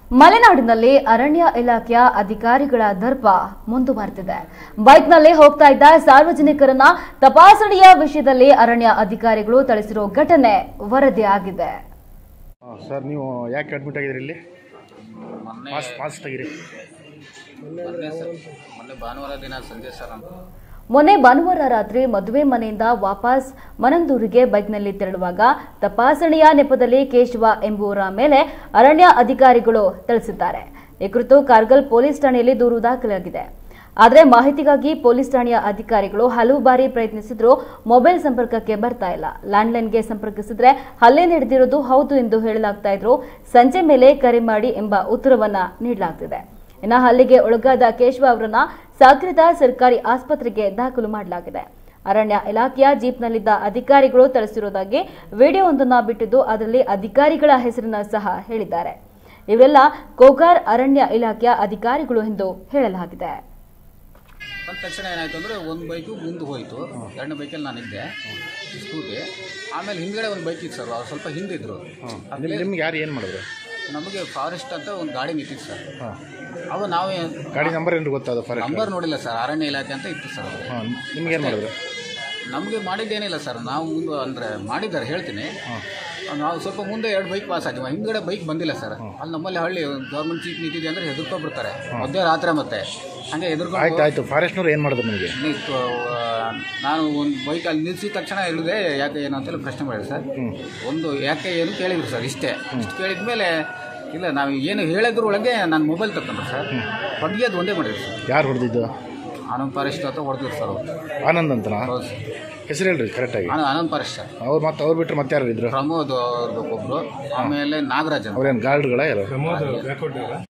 ಮಲೆನಾಡಿನಲ್ಲಿ ಅರಣ್ಯ ಇಲಾಖೆಯ ಅಧಿಕಾರಿಗಳ ದರ್ಪ ಮುಂದುವರೆದಿದೆ ಬೈಕ್ನಲ್ಲಿ ಹೋಗ್ತಾ ಇದ್ದ ಸಾರ್ವಜನಿಕರನ್ನ ತಪಾಸಣೆಯ ವಿಷಯದಲ್ಲಿ ಅರಣ್ಯ ಅಧಿಕಾರಿಗಳು ಥಳಿಸಿರೋ ಘಟನೆ ವರದಿಯಾಗಿದೆ ಹಾಂ ಸರ್ ನೀವು ಯಾಕೆ ಅಡ್ಮಿಟ್ ಆಗಿದ್ರಿ ಇಲ್ಲಿ ಮೊನ್ನೆ ಪಾಸ್ ಪಾಸ್ ತೆಗೀರಿ ಮೊನ್ನೆ ಸರ್ ಮೊನ್ನೆ ಭಾನುವಾರ ದಿನ ಸಂಜೆ ಸರ್ ಅಂತ ಮೊನ್ನೆ ಭಾನುವಾರ ರಾತ್ರಿ ಮದುವೆ ಮನೆಯಿಂದ ವಾಪಸ್ ಮನಂದೂರಿಗೆ ಬೈಕ್ನಲ್ಲಿ ತೆರಳುವಾಗ ತಪಾಸಣೆಯ ನೆಪದಲ್ಲಿ ಕೇಶವ ಎಂಬುವರ ಮೇಲೆ ಅರಣ್ಯ ಅಧಿಕಾರಿಗಳು ತಿಳಿಸಿದ್ದಾರೆ ಈ ಕುರಿತು ಕಾರ್ಗಲ್ ಪೊಲೀಸ್ ಠಾಣೆಯಲ್ಲಿ ದೂರು ದಾಖಲಾಗಿದೆ ಆದರೆ ಮಾಹಿತಿಗಾಗಿ ಪೊಲೀಸ್ ಠಾಣೆಯ ಅಧಿಕಾರಿಗಳು ಹಲವು ಬಾರಿ ಪ್ರಯತ್ನಿಸಿದ್ರೂ ಮೊಬೈಲ್ ಸಂಪರ್ಕಕ್ಕೆ ಬರ್ತಾ ಇಲ್ಲ ಲ್ಯಾಂಡ್ಲೈನ್ಗೆ ಸಂಪರ್ಕಿಸಿದ್ರೆ ಹಲ್ಲೆ ನಡೆದಿರೋದು ಹೌದು ಎಂದು ಹೇಳಲಾಗ್ತಾ ಇದ್ರು ಸಂಜೆ ಮೇಲೆ ಕರೆ ಮಾಡಿ ಎಂಬ ಉತ್ತರವನ್ನ ನೀಡಲಾಗ್ತಿದೆ ಇನ್ನ ಹಲ್ಲೆಗೆ ಒಳಗಾದ ಕೇಶವ ಅವರನ್ನ ಸಾಗರದ ಸರ್ಕಾರಿ ಆಸ್ಪತ್ರೆಗೆ ದಾಖಲು ಮಾಡಲಾಗಿದೆ ಅರಣ್ಯ ಇಲಾಖೆಯ ಜೀಪ್ನಲ್ಲಿದ್ದ ಅಧಿಕಾರಿಗಳು ಥಳಿಸಿರುವುದಾಗಿ ವಿಡಿಯೋವೊಂದನ್ನ ಬಿಟ್ಟಿದ್ದು ಅದರಲ್ಲಿ ಅಧಿಕಾರಿಗಳ ಹೆಸರನ್ನ ಸಹ ಹೇಳಿದ್ದಾರೆ ಇವೆಲ್ಲ ಕೋಗಾರ್ ಅರಣ್ಯ ಇಲಾಖೆಯ ಅಧಿಕಾರಿಗಳು ಎಂದು ಹೇಳಲಾಗಿದೆ ಬಂದ ತಕ್ಷಣ ಏನಾಯ್ತು ಅಂದರೆ ಒಂದು ಬೈಕು ಮುಂದೆ ಹೋಯಿತು ಎರಡನೇ ಬೈಕಲ್ಲಿ ನಾನಿದ್ದೆ ಸ್ಕೂಟಿ ಆಮೇಲೆ ಹಿಂದ್ಗಡೆ ಒಂದು ಬೈಕ್ ಇತ್ತು ಸರ್ ಅವ್ರು ಸ್ವಲ್ಪ ಹಿಂದಿದ್ರು ನಿಮ್ಗೆ ನಿಮ್ಗೆ ಯಾರು ಏನು ಮಾಡಿದ್ರು ನಮಗೆ ಫಾರೆಸ್ಟ್ ಅಂತ ಒಂದು ಗಾಡಿ ನಿಂತಿತ್ತು ಸರ್ ಹಾಂ ಅವ ನಾವೇ ಗಾಡಿ ನಂಬರ್ ಏನು ಗೊತ್ತಾದ ಫಾರೆಸ್ಟ್ ನಂಬರ್ ನೋಡಿಲ್ಲ ಸರ್ ಅರಣ್ಯ ಇಲಾಖೆ ಅಂತ ಇತ್ತು ಸರ್ ಅದು ಹಾಂ ನಿಮ್ಗೆ ಏನು ಮಾಡಿದ್ರು ನಮಗೆ ಮಾಡಿದ್ದೇನಿಲ್ಲ ಸರ್ ನಾವು ಮುಂದೆ ಅಂದರೆ ಮಾಡಿದ್ದಾರೆ ಹೇಳ್ತೀನಿ ನಾವು ಸ್ವಲ್ಪ ಮುಂದೆ ಎರಡು ಬೈಕ್ ಪಾಸ್ ಆಗಿವ ಹಿಂದ್ಗಡೆ ಬೈಕ್ ಬಂದಿಲ್ಲ ಸರ್ ಅಲ್ಲಿ ನಮ್ಮಲ್ಲಿ ಹಳ್ಳಿ ಗೌರ್ಮೆಂಟ್ ಚೀಫ್ ನಿಂತಿದೆ ಅಂದರೆ ಹೆದರ್ಕೊಂಡ್ಬಿಡ್ತಾರೆ ಮಧ್ಯ ರಾತ್ರಿ ಮತ್ತೆ ಹಂಗೆ ಆಯ್ತು ಹೆದರ್ಕೊಂಡು ಆಯಿತು ಫಾರೆಸ್ಟ್ನವ್ರು ಏನು ಮಾಡಿದ್ರು ನಿಮಗೆ ನಿಂತು, ಆ, ನಾನು ಒಂದು ಬೈಕ್ ಅಲ್ಲಿ ನಿಲ್ಲಿಸಿದ ತಕ್ಷಣ ಹೇಳಿದೆ ಯಾಕೆ ಏನು ಅಂತೆಲ್ಲ ಪ್ರಶ್ನೆ ಮಾಡಿದೆ ಸರ್ ಒಂದು ಯಾಕೆ ಏನು ಕೇಳಿದ್ರು ಸರ್ ಇಷ್ಟೇ ಇಷ್ಟು ಕೇಳಿದ ಮೇಲೆ ಇಲ್ಲ ನಾವು ಏನು ಹೇಳಿದ್ರೊಳಗೆ ನಾನು ಮೊಬೈಲ್ ತಗೊಂಡ್ರು ಸರ್ ಹೊಡೆಗೆ ಅದು ಒಂದೇ ಮಾಡಿದ್ರು ಸರ್ ಯಾರು ಹೊಡೆದಿದ್ದು ಆನಂದ್ ಫಾರೆಸ್ಟ್ ಅಂತ ಹೊಡೆದ್ರು ಸರ್ ಅವ್ರು ಆನಂದ್ ಅಂತನಾ ಹೌದು ಸರ್ ಹೆಸರು ಹೇಳ್ರಿ ಕರೆಕ್ಟಾಗಿ ಆನಂದ್ ಆನಂದ್ ಫಾರೆಸ್ಟ್ ಸರ್ ಅವ್ರು ಮತ್ತೆ ಅವ್ರು ಬಿಟ್ಟರೆ ಮತ್ತೆ ಯಾರು ಇದ್ರು ಪ್ರಮೋದ್ ಅವ್ರದ್ದು ಒಬ್ಬರು ಆಮೇಲೆ ನಾಗರಾಜ್ ಅಂತ ಅವ್ರೇನು ಗಾರ್ಡ್ಗಳ ಯಾರು